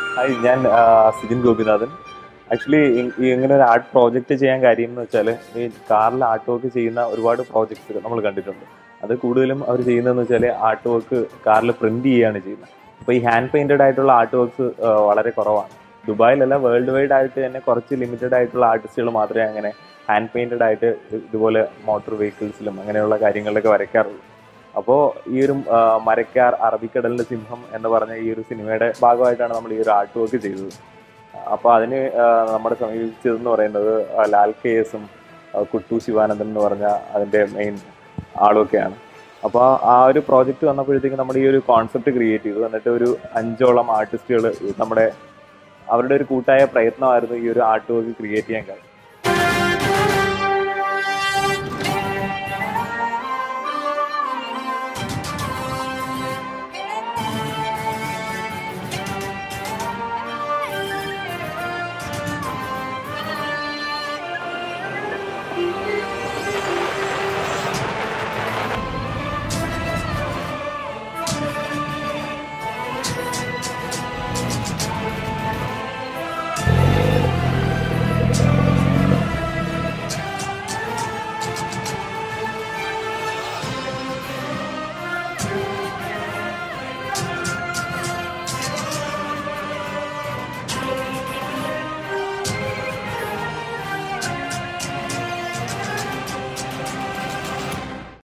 hi ഞാൻ ആ, സിജിൻ Gopinathan actually ഇങ്ങനെ ഒരു ആർട്ട് പ്രോജക്റ്റ് ചെയ്യാൻ കാര്യം എന്ന് വെച്ചാൽ ഈ കാറിൽ ആർട്ട് വർക്ക് ചെയ്യുന്ന ഒരുപാട് പ്രോജക്ട്സ് നമ്മൾ കണ്ടിട്ടുണ്ട് അത് കൂടുതലും അവർ ചെയ്യുന്നതെന്ന് വെച്ചാൽ ആർട്ട് വർക്ക് കാറിൽ പ്രിന്റ് ചെയ്യുകയാണ് ചെയ്യുന്നത് അപ്പോൾ ഈ ഹാൻഡ് പെയിന്റഡ് ആയിട്ടുള്ള ആർട്ട് വർക്ക്സ് വളരെ കുറവാണ് ദുബായിലല്ല വേൾഡ് വൈഡ് ആയിട്ട് തന്നെ കുറച്ച് ലിമിറ്റഡ് ആയിട്ടുള്ള ആർട്ടിസ്റ്റുകൾ മാത്രമേ അങ്ങനെ ഹാൻഡ് പെയിന്റഡ് ആയിട്ട് ഇതുപോലെ മോട്ടോർ വെഹിക്കിൾസിലും അങ്ങനെയുള്ള കാര്യങ്ങളിലൊക്കെ വരയ്ക്കാറുള്ളൂ അപ്പോൾ ഈ ഒരു ആ, മരക്കാർ അറബിക്കടലിന്റെ സിംഹം എന്ന് പറഞ്ഞ ഈ ഒരു സിനിമയുടെ ഭാഗമായിട്ടാണ് നമ്മൾ ഈ ഒരു ആർട്ട് വർക്ക് ചെയ്തത് അപ്പോൾ അതിന് ആ, നമ്മുടെ സമീപിച്ചതെന്ന് പറയുന്നത് ആ, ലാൽ കെ എസും ആ, കുട്ടു ശിവാനന്ദൻ എന്ന് പറഞ്ഞ അതിന്റെ മെയിൻ ആളുമൊക്കെയാണ് അപ്പോൾ ആ ഒരു പ്രോജക്റ്റ് വന്നപ്പോഴത്തേക്കും നമ്മൾ ഈ ഒരു കോൺസെപ്റ്റ് ക്രിയേറ്റ് ചെയ്തു എന്നിട്ട് ഒരു അഞ്ചോളം ആർട്ടിസ്റ്റുകൾ നമ്മുടെ അവരുടെ ഒരു കൂട്ടായ പ്രയത്നമായിരുന്നു ഈ ഒരു ആർട്ട് വർക്ക് ക്രിയേറ്റ് ചെയ്യാൻ കാര്യം